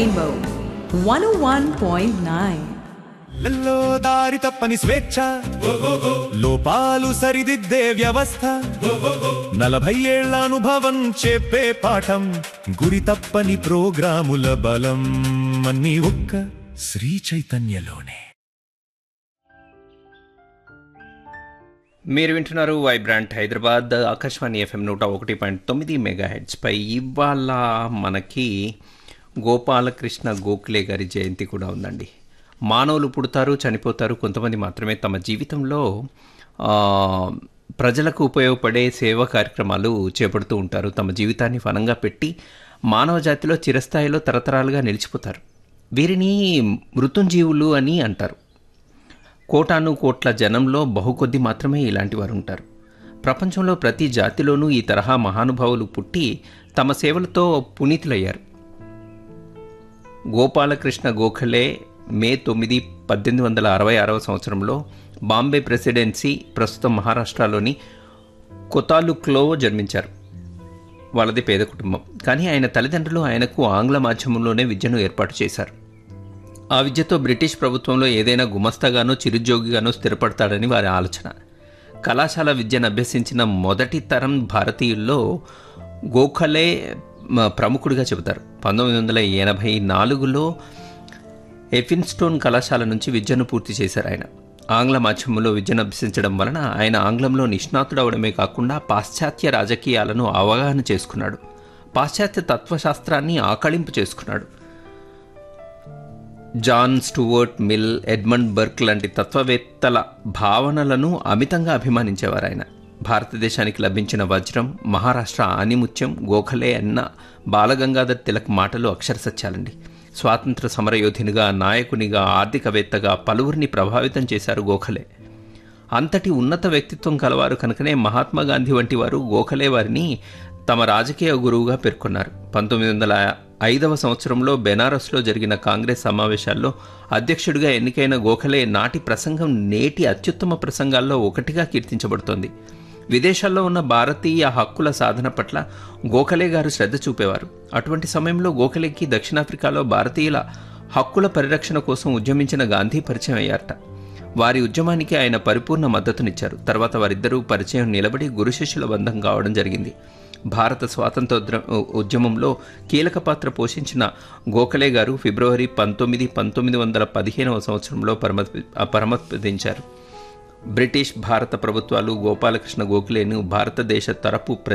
Rainbow 101.9. లో దారి తప్పని స్వేచ్ఛ లోపాలు సరిదిద్దే వ్యవస్థ నలభై ఏళ్ల అనుభవం చెప్పే పాఠం గురి తప్పని ప్రోగ్రాముల బలం అన్ని ఒక్క శ్రీ చైతన్యలోనే మీరు వింటున్నారు వైబ్రాంట్ హైదరాబాద్ ఆకాశవాణి ఎఫ్ఎం నూట ఒకటి పాయింట్ తొమ్మిది మెగా హెడ్స్పై ఇవాళ మనకి గోపాలకృష్ణ గోఖలే గారి జయంతి కూడా ఉందండి మానవులు పుడతారు చనిపోతారు కొంతమంది మాత్రమే తమ జీవితంలో ఆ, ప్రజలకు ఉపయోగపడే సేవా కార్యక్రమాలు చేపడుతూ ఉంటారు తమ జీవితాన్ని ఫలంగా పెట్టి మానవ జాతిలో చిరస్థాయిలో తరతరాలుగా నిలిచిపోతారు వీరిని మృత్యుంజీవులు అని అంటారు కోటాను కోట్ల జనంలో బహుకొద్ది మాత్రమే ఇలాంటి వారు ఉంటారు ప్రపంచంలో ప్రతి జాతిలోనూ ఈ తరహా మహానుభావులు పుట్టి తమ సేవలతో పునీతులయ్యారు గోపాలకృష్ణ గోఖలే మే తొమ్మిది పద్దెనిమిది వందల అరవై ఆరవ సంవత్సరంలో బాంబే ప్రెసిడెన్సీ ప్రస్తుతం మహారాష్ట్రలోని కొతాలుక్లో జన్మించారు వాళ్ళది పేద కుటుంబం కానీ ఆయన తల్లిదండ్రులు ఆయనకు ఆంగ్ల మాధ్యమంలోనే విద్యను ఏర్పాటు చేశారు ఆ విద్యతో బ్రిటిష్ ప్రభుత్వంలో ఏదైనా గుమస్తాగానో చిరుద్యోగిగానో స్థిరపడతాడని వారి ఆలోచన కళాశాల విద్యను అభ్యసించిన మొదటి తరం భారతీయుల్లో గోఖలే మ, ప్రముఖుడిగా చెబుతారు పంతొమ్మిది వందల ఎనభై నాలుగులో ఎఫిన్స్టోన్ కళాశాల నుంచి విద్యను పూర్తి చేశారు ఆయన ఆంగ్ల మాధ్యమంలో విద్యను అభ్యసించడం వలన ఆయన ఆంగ్లంలో నిష్ణాతుడవడమే కాకుండా పాశ్చాత్య రాజకీయాలను అవగాహన చేసుకున్నాడు పాశ్చాత్య తత్వశాస్త్రాన్ని ఆకళింపు చేసుకున్నాడు John Stuart Mill Edmund Burke లాంటి తత్వవేత్తల భావనలను అమితంగా అభిమానించేవారు ఆయన భారతదేశానికి లభించిన వజ్రం మహారాష్ట్ర ఆనిముత్యం గోఖలే అన్న బాలగంగాధర్ తిలక్ మాటలు అక్షర సత్యాలండి స్వాతంత్ర సమరయోధునిగా నాయకునిగా ఆర్థికవేత్తగా పలువురిని ప్రభావితం చేశారు గోఖలే అంతటి ఉన్నత వ్యక్తిత్వం కలవారు కనుకనే మహాత్మా గాంధీ వంటి వారు గోఖలే వారిని తమ రాజకీయ గురువుగా పేర్కొన్నారు పంతొమ్మిది వందల ఐదవ సంవత్సరంలో బెనారస్లో జరిగిన కాంగ్రెస్ సమావేశాల్లో అధ్యక్షుడిగా ఎన్నికైన గోఖలే నాటి ప్రసంగం నేటి అత్యుత్తమ ప్రసంగాల్లో ఒకటిగా కీర్తించబడుతోంది విదేశాల్లో ఉన్న భారతీయ హక్కుల సాధన పట్ల గోఖలే గారు శ్రద్ధ చూపేవారు అటువంటి సమయంలో గోఖలేకి దక్షిణాఫ్రికాలో భారతీయుల హక్కుల పరిరక్షణ కోసం ఉద్యమించిన గాంధీ పరిచయం అయ్యారట వారి ఉద్యమానికి ఆయన పరిపూర్ణ మద్దతునిచ్చారు తర్వాత వారిద్దరూ పరిచయం నిలబడి గురు శిష్యుల బంధం కావడం జరిగింది భారత స్వాతంత్ర ఉద్ర- ఉద్యమంలో కీలక పాత్ర పోషించిన గోఖలే గారు ఫిబ్రవరి పంతొమ్మిది పంతొమ్మిది వందల పదిహేనవ సంవత్సరంలో పరమప పరమపదించారు బ్రిటిష్ భారత ప్రభుత్వాలు గోపాలకృష్ణ గోఖలేను భారతదేశ తరపు